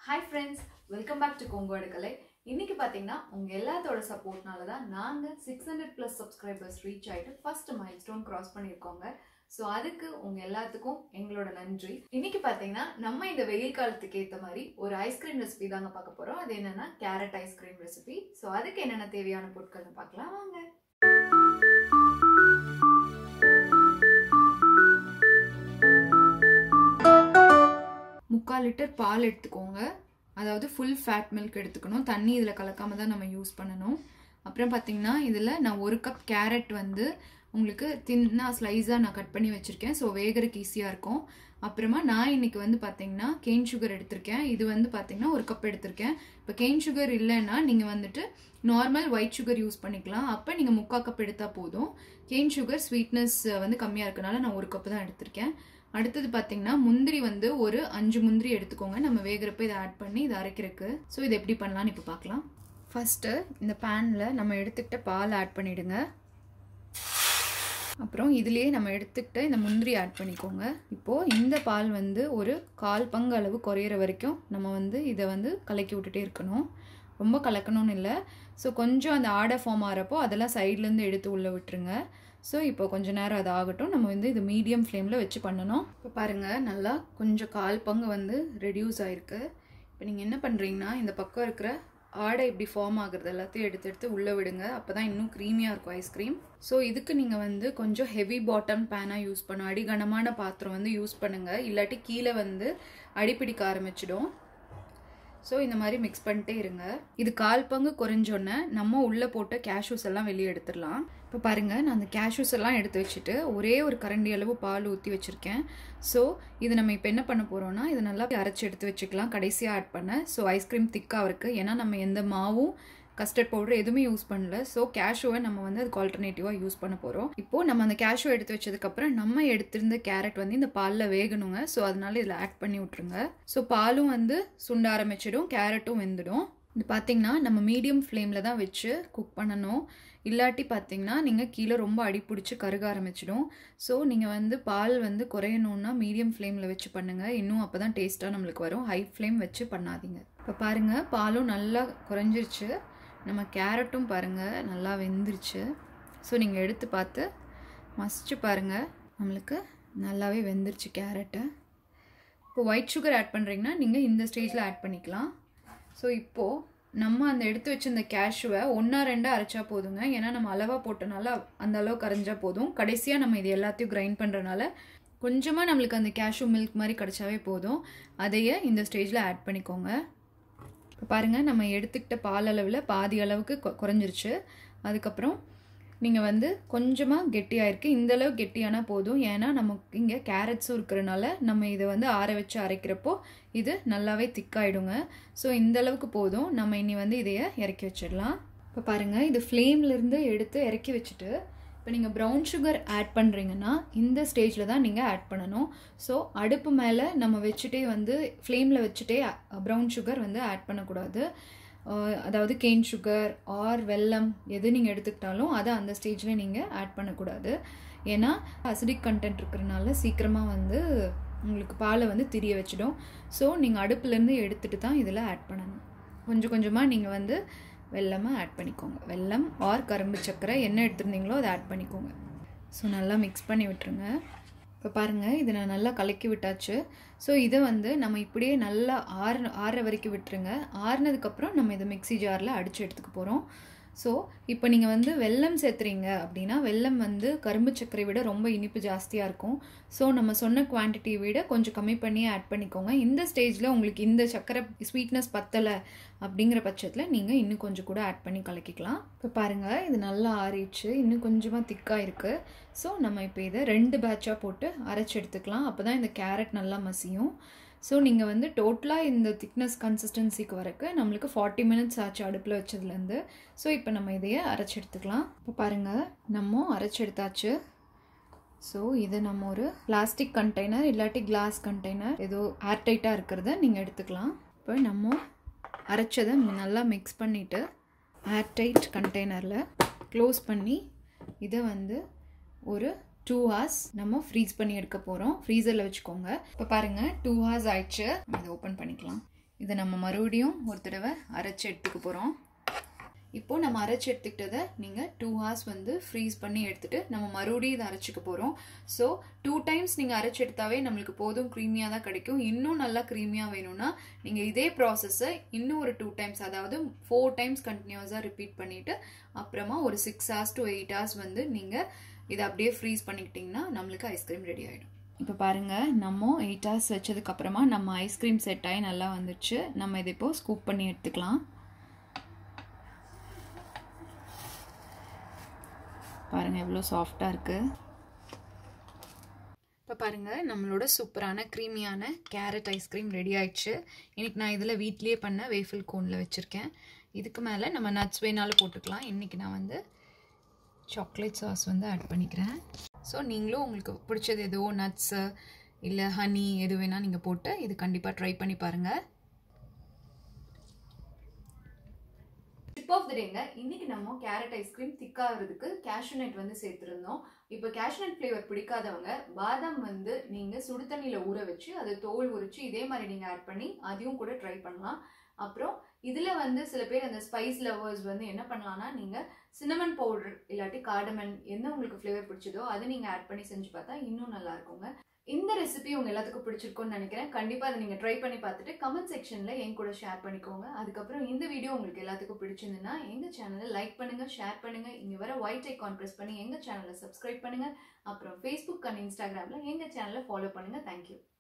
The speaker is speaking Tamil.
hi friends welcome back to கொங்கோட கலை இன்னைக்கு பார்த்தீங்கன்னா உங்கள் எல்லாத்தோட சப்போர்ட்னால தான் நாங்கள் six hundred plus subscribers reach ஆகிட்டு ஃபர்ஸ்ட் மைல் ஸ்டோன் கிராஸ் பண்ணியிருக்கோங்க ஸோ அதுக்கு உங்கள் எல்லாத்துக்கும் எங்களோட நன்றி இன்னைக்கு பார்த்தீங்கன்னா நம்ம இந்த வெயில் காலத்துக்கு ஏற்ற மாதிரி ஒரு ஐஸ்கிரீம் ரெசிபி தாங்க பார்க்க போகிறோம் அது என்னன்னா கேரட் ஐஸ்கிரீம் ரெசிபி ஸோ அதுக்கு என்னென்ன தேவையான பொருட்கள்னு பார்க்கலாம் வாங்க முக்கால் லிட்டர் பால் எடுத்துக்கோங்க அதாவது ஃபுல் ஃபேட் மில்க் எடுத்துக்கணும் தண்ணி இதில் கலக்காம தான் நம்ம யூஸ் பண்ணணும் அப்புறம் பார்த்தீங்கன்னா இதில் நான் ஒரு கப் கேரட் வந்து உங்களுக்கு தின்னா ஸ்லைஸாக நான் கட் பண்ணி வச்சுருக்கேன் ஸோ வேகறதுக்கு ஈஸியாக இருக்கும் அப்புறமா நான் இன்னைக்கு வந்து பார்த்தீங்கன்னா கெயின் சுகர் எடுத்திருக்கேன் இது வந்து பார்த்தீங்கன்னா ஒரு கப் எடுத்திருக்கேன் இப்போ கெயின் சுகர் இல்லைன்னா நீங்கள் வந்துட்டு நார்மல் ஒயிட் சுகர் யூஸ் பண்ணிக்கலாம் அப்போ நீங்கள் முக்கால் கப் எடுத்தால் போதும் கெயின் சுகர் ஸ்வீட்னஸ் வந்து கம்மியாக இருக்கனால நான் ஒரு கப்பு தான் எடுத்திருக்கேன் அடுத்தது பார்த்தீங்கன்னா முந்திரி வந்து ஒரு அஞ்சு முந்திரி எடுத்துக்கோங்க நம்ம வேகிறப்ப இதை ஆட் பண்ணி இதை அரைக்கிறதுக்கு ஸோ இதை எப்படி பண்ணலான்னு இப்போ பார்க்கலாம் ஃபஸ்ட்டு இந்த பேனில் நம்ம எடுத்துக்கிட்ட பால் ஆட் பண்ணிவிடுங்க அப்புறம் இதுலேயே நம்ம எடுத்துக்கிட்ட இந்த முந்திரி ஆட் பண்ணிக்கோங்க இப்போது இந்த பால் வந்து ஒரு கால் பங்கு அளவு குறையிற வரைக்கும் நம்ம வந்து இதை வந்து கலக்கி விட்டுட்டே இருக்கணும் ரொம்ப கலக்கணும்னு இல்லை ஸோ கொஞ்சம் அந்த ஆடை ஃபார்ம் ஆகிறப்போ அதெல்லாம் சைட்லேருந்து எடுத்து உள்ளே விட்டுருங்க ஸோ இப்போ கொஞ்ச நேரம் அது ஆகட்டும் நம்ம வந்து இது மீடியம் ஃப்ளேமில் வச்சு பண்ணணும் இப்போ பாருங்கள் நல்லா கொஞ்சம் கால் பங்கு வந்து ரெடியூஸ் ஆகிருக்கு இப்போ நீங்கள் என்ன பண்ணுறீங்கன்னா இந்த பக்கம் இருக்கிற ஆடை இப்படி ஃபார்ம் ஆகுறது எல்லாத்தையும் எடுத்து எடுத்து உள்ளே விடுங்க அப்போ தான் இன்னும் க்ரீமியாக இருக்கும் ஐஸ்கிரீம் ஸோ இதுக்கு நீங்கள் வந்து கொஞ்சம் ஹெவி பாட்டம் பேனாக யூஸ் பண்ணும் அடிகனமான பாத்திரம் வந்து யூஸ் பண்ணுங்கள் இல்லாட்டி கீழே வந்து அடிப்பிடிக்க ஆரம்பிச்சிடும் ஸோ இந்த மாதிரி மிக்ஸ் பண்ணிட்டே இருங்க இது கால் பங்கு குறைஞ்சோன்னே நம்ம உள்ளே போட்ட கேஷ்யூஸ் எல்லாம் வெளியே எடுத்துடலாம் இப்போ பாருங்கள் நான் அந்த கேஷ்யூஸ் எல்லாம் எடுத்து வச்சுட்டு ஒரே ஒரு கரண்டி அளவு பால் ஊற்றி வச்சுருக்கேன் ஸோ இது நம்ம இப்போ என்ன பண்ண போகிறோம்னா இதை நல்லா அரைச்சி எடுத்து வச்சுக்கலாம் கடைசியாக ஆட் பண்ண ஸோ ஐஸ்கிரீம் திக்காக இருக்குது ஏன்னா நம்ம எந்த மாவும் கஸ்டர்ட் பவுடர் எதுவுமே யூஸ் பண்ணல ஸோ கேஷுவை நம்ம வந்து அதுக்கு ஆல்டர்னேட்டிவாக யூஸ் பண்ண போகிறோம் இப்போது நம்ம அந்த கேஷுவை எடுத்து வச்சதுக்கப்புறம் நம்ம எடுத்திருந்த கேரட் வந்து இந்த பாலில் வேகணுங்க ஸோ அதனால இதில் ஆட் பண்ணி விட்ருங்க ஸோ பாலும் வந்து சுண்ட ஆரம்பிச்சிடும் கேரட்டும் வெந்துடும் இது பார்த்தீங்கன்னா நம்ம மீடியம் ஃப்ளேமில் தான் வச்சு குக் பண்ணணும் இல்லாட்டி பார்த்தீங்கன்னா நீங்கள் கீழே ரொம்ப அடி பிடிச்சி கருக ஆரம்பிச்சிடும் ஸோ நீங்கள் வந்து பால் வந்து குறையணுன்னா மீடியம் ஃப்ளேமில் வச்சு பண்ணுங்கள் இன்னும் அப்போ தான் டேஸ்ட்டாக நம்மளுக்கு வரும் ஹை ஃப்ளேம் வச்சு பண்ணாதீங்க இப்போ பாருங்கள் பாலும் நல்லா குறைஞ்சிருச்சு நம்ம கேரட்டும் பாருங்கள் நல்லா வெந்துருச்சு ஸோ நீங்கள் எடுத்து பார்த்து மசிச்சு பாருங்கள் நம்மளுக்கு நல்லாவே வெந்துருச்சு கேரட்டு இப்போ ஒயிட் சுகர் ஆட் பண்ணுறீங்கன்னா நீங்கள் இந்த ஸ்டேஜில் ஆட் பண்ணிக்கலாம் ஸோ இப்போது நம்ம அந்த எடுத்து வச்சிருந்த கேஷுவை ஒன்றா ரெண்டாக அரைச்சா போதுங்க ஏன்னா நம்ம அளவாக போட்டனால அந்த அளவு கரைஞ்சா போதும் கடைசியாக நம்ம இது எல்லாத்தையும் கிரைண்ட் பண்ணுறனால கொஞ்சமாக நம்மளுக்கு அந்த கேஷு மில்க் மாதிரி கிடச்சாவே போதும் அதையே இந்த ஸ்டேஜில் ஆட் பண்ணிக்கோங்க இப்போ பாருங்கள் நம்ம எடுத்துக்கிட்ட பால் அளவில் பாதி அளவுக்கு குறைஞ்சிருச்சு அதுக்கப்புறம் நீங்கள் வந்து கொஞ்சமாக கெட்டியாயிருக்கு இந்தளவு கெட்டியானா போதும் ஏன்னா நமக்கு இங்கே கேரட்ஸும் இருக்கிறனால நம்ம இதை வந்து ஆற வச்சு அரைக்கிறப்போ இது நல்லாவே திக்காயிடுங்க ஸோ இந்த அளவுக்கு போதும் நம்ம இனி வந்து இதையை இறக்கி வச்சிடலாம் இப்போ பாருங்கள் இது ஃப்ளேம்லேருந்து எடுத்து இறக்கி வச்சுட்டு இப்போ நீங்கள் ப்ரௌன் சுகர் ஆட் பண்ணுறீங்கன்னா இந்த ஸ்டேஜில் தான் நீங்கள் ஆட் பண்ணணும் ஸோ அடுப்பு மேலே நம்ம வச்சுட்டே வந்து ஃப்ளேமில் வச்சுட்டே ப்ரௌன் சுகர் வந்து ஆட் பண்ணக்கூடாது அதாவது கேன் சுகர் ஆர் வெல்லம் எது நீங்கள் எடுத்துக்கிட்டாலும் அதை அந்த ஸ்டேஜில் நீங்கள் ஆட் பண்ணக்கூடாது ஏன்னா அசிடிக் கண்டென்ட் இருக்கிறனால சீக்கிரமாக வந்து உங்களுக்கு பாலை வந்து திரிய வச்சிடும் ஸோ நீங்கள் அடுப்புலேருந்து எடுத்துகிட்டு தான் இதில் ஆட் பண்ணணும் கொஞ்சம் கொஞ்சமாக நீங்கள் வந்து வெல்லமாக ஆட் பண்ணிக்கோங்க வெல்லம் ஆர் கரும்பு சர்க்கரை என்ன எடுத்துருந்தீங்களோ அதை ஆட் பண்ணிக்கோங்க ஸோ நல்லா மிக்ஸ் பண்ணி விட்டுருங்க இப்போ பாருங்கள் இதை நான் நல்லா கலக்கி விட்டாச்சு ஸோ இதை வந்து நம்ம இப்படியே நல்லா ஆறு ஆறுற வரைக்கும் விட்டுருங்க ஆறுனதுக்கப்புறம் நம்ம இதை மிக்சி ஜாரில் அடித்து எடுத்துக்க போகிறோம் ஸோ இப்போ நீங்கள் வந்து வெல்லம் சேர்த்துறீங்க அப்படின்னா வெல்லம் வந்து கரும்பு சர்க்கரை விட ரொம்ப இனிப்பு ஜாஸ்தியாக இருக்கும் ஸோ நம்ம சொன்ன குவான்டிட்டியை விட கொஞ்சம் கம்மி பண்ணி ஆட் பண்ணிக்கோங்க இந்த ஸ்டேஜில் உங்களுக்கு இந்த சர்க்கரை ஸ்வீட்னஸ் பத்தலை அப்படிங்கிற பட்சத்தில் நீங்கள் இன்னும் கொஞ்சம் கூட ஆட் பண்ணி கலக்கிக்கலாம் இப்போ பாருங்கள் இது நல்லா ஆறிடுச்சு இன்னும் கொஞ்சமாக திக்காக இருக்குது ஸோ நம்ம இப்போ இதை ரெண்டு பேட்சாக போட்டு அரைச்சி எடுத்துக்கலாம் அப்போ தான் இந்த கேரட் நல்லா மசியும் ஸோ நீங்கள் வந்து டோட்டலாக இந்த திக்னஸ் கன்சிஸ்டன்சிக்கு வரக்கு நம்மளுக்கு ஃபார்ட்டி மினிட்ஸ் ஆச்சு அடுப்பில் வச்சதுலேருந்து ஸோ இப்போ நம்ம இதையே அரைச்சி எடுத்துக்கலாம் இப்போ பாருங்கள் நம்ம அரைச்சி எடுத்தாச்சு ஸோ இதை நம்ம ஒரு பிளாஸ்டிக் கண்டெய்னர் இல்லாட்டி கிளாஸ் கண்டெய்னர் ஏதோ ஏர்டைட்டாக இருக்கிறத நீங்கள் எடுத்துக்கலாம் இப்போ நம்ம அரைச்சதை நல்லா மிக்ஸ் பண்ணிவிட்டு ஏர்டைட் கண்டெய்னரில் க்ளோஸ் பண்ணி இதை வந்து ஒரு டூ ஹார்ஸ் நம்ம ஃப்ரீஸ் பண்ணி எடுக்க போகிறோம் ஃப்ரீசரில் வச்சுக்கோங்க இப்போ பாருங்கள் டூ ஹார்ஸ் ஆயிடுச்சு இதை ஓப்பன் பண்ணிக்கலாம் இதை நம்ம மறுபடியும் ஒரு தடவை அரைச்சி எடுத்துக்க போகிறோம் இப்போது நம்ம அரைச்சி எடுத்துக்கிட்டதை நீங்கள் டூ ஹார்ஸ் வந்து ஃப்ரீஸ் பண்ணி எடுத்துகிட்டு நம்ம மறுபடியும் இதை அரைச்சிக்க போகிறோம் ஸோ டூ டைம்ஸ் நீங்கள் அரைச்சி எடுத்தாவே நம்மளுக்கு போதும் க்ரீமியாக தான் கிடைக்கும் இன்னும் நல்லா க்ரீமியாக வேணும்னா நீங்கள் இதே ப்ராசஸை இன்னும் ஒரு டூ டைம்ஸ் அதாவது ஃபோர் டைம்ஸ் கண்டினியூஸாக ரிப்பீட் பண்ணிவிட்டு அப்புறமா ஒரு six hours to eight hours வந்து நீங்கள் இதை அப்படியே ஃப்ரீஸ் பண்ணிக்கிட்டிங்கன்னா நம்மளுக்கு ஐஸ்கிரீம் ரெடி ஆகிடும் இப்போ பாருங்கள் நம்ம எயிட் ஹவர்ஸ் வச்சதுக்கப்புறமா நம்ம ஐஸ்கிரீம் செட் ஆகி நல்லா வந்துச்சு நம்ம இதை இப்போது ஸ்கூப் பண்ணி எடுத்துக்கலாம் பாருங்கள் எவ்வளோ சாஃப்டாக இருக்குது இப்போ பாருங்கள் நம்மளோட சூப்பரான க்ரீமியான கேரட் ஐஸ்கிரீம் ரெடி ஆயிடுச்சு இன்றைக்கி நான் இதில் வீட்லேயே பண்ண வேஃபில் கோனில் வச்சுருக்கேன் இதுக்கு மேலே நம்ம நட்ஸ் வேணாலும் போட்டுக்கலாம் இன்றைக்கி நான் வந்து சாக்லேட் சாஸ் வந்து ஆட் பண்ணிக்கிறேன் ஸோ நீங்களும் உங்களுக்கு பிடிச்சது ஏதோ நட்ஸு இல்லை ஹனி எது வேணால் நீங்கள் போட்டு இது கண்டிப்பாக ட்ரை பண்ணி பாருங்கள் டிப் ஆஃப் த டேங்க இன்னைக்கு நம்ம கேரட் ஐஸ்கிரீம் திக்காகிறதுக்கு கேஷ்யூ நட் வந்து சேர்த்துருந்தோம் இப்போ கேஷ்யூ நட் ஃப்ளேவர் பிடிக்காதவங்க பாதாம் வந்து நீங்கள் சுடு தண்ணியில் ஊற வச்சு அதை தோல் உரிச்சு இதே மாதிரி நீங்கள் ஆட் பண்ணி அதையும் கூட ட்ரை பண்ணலாம் அப்புறம் இதில் வந்து சில பேர் அந்த ஸ்பைஸ் லவர்ஸ் வந்து என்ன பண்ணலாம்னா நீங்கள் சினமன் பவுடர் இல்லாட்டி கார்டமன் என்ன உங்களுக்கு ஃப்ளேவர் பிடிச்சதோ அதை நீங்கள் ஆட் பண்ணி செஞ்சு பார்த்தா இன்னும் நல்லா இருக்குங்க இந்த ரெசிபி உங்க எல்லாத்துக்கும் பிடிச்சிருக்கும்னு நினைக்கிறேன் கண்டிப்பாக அதை நீங்கள் ட்ரை பண்ணி பார்த்துட்டு கமெண்ட் செக்ஷனில் என் கூட ஷேர் பண்ணிக்கோங்க அதுக்கப்புறம் இந்த வீடியோ உங்களுக்கு எல்லாத்துக்கும் பிடிச்சிருந்துன்னா எங்கள் சேனலை லைக் பண்ணுங்கள் ஷேர் பண்ணுங்கள் இங்கே வர ஒயிட் ஐக்கான் ப்ரெஸ் பண்ணி எங்கள் சேனலை சப்ஸ்கிரைப் பண்ணுங்கள் அப்புறம் ஃபேஸ்புக் அண்ட் இன்ஸ்டாகிராமில் எங்கள் சேனலை ஃபாலோ பண்ணுங்கள் தேங்க்யூ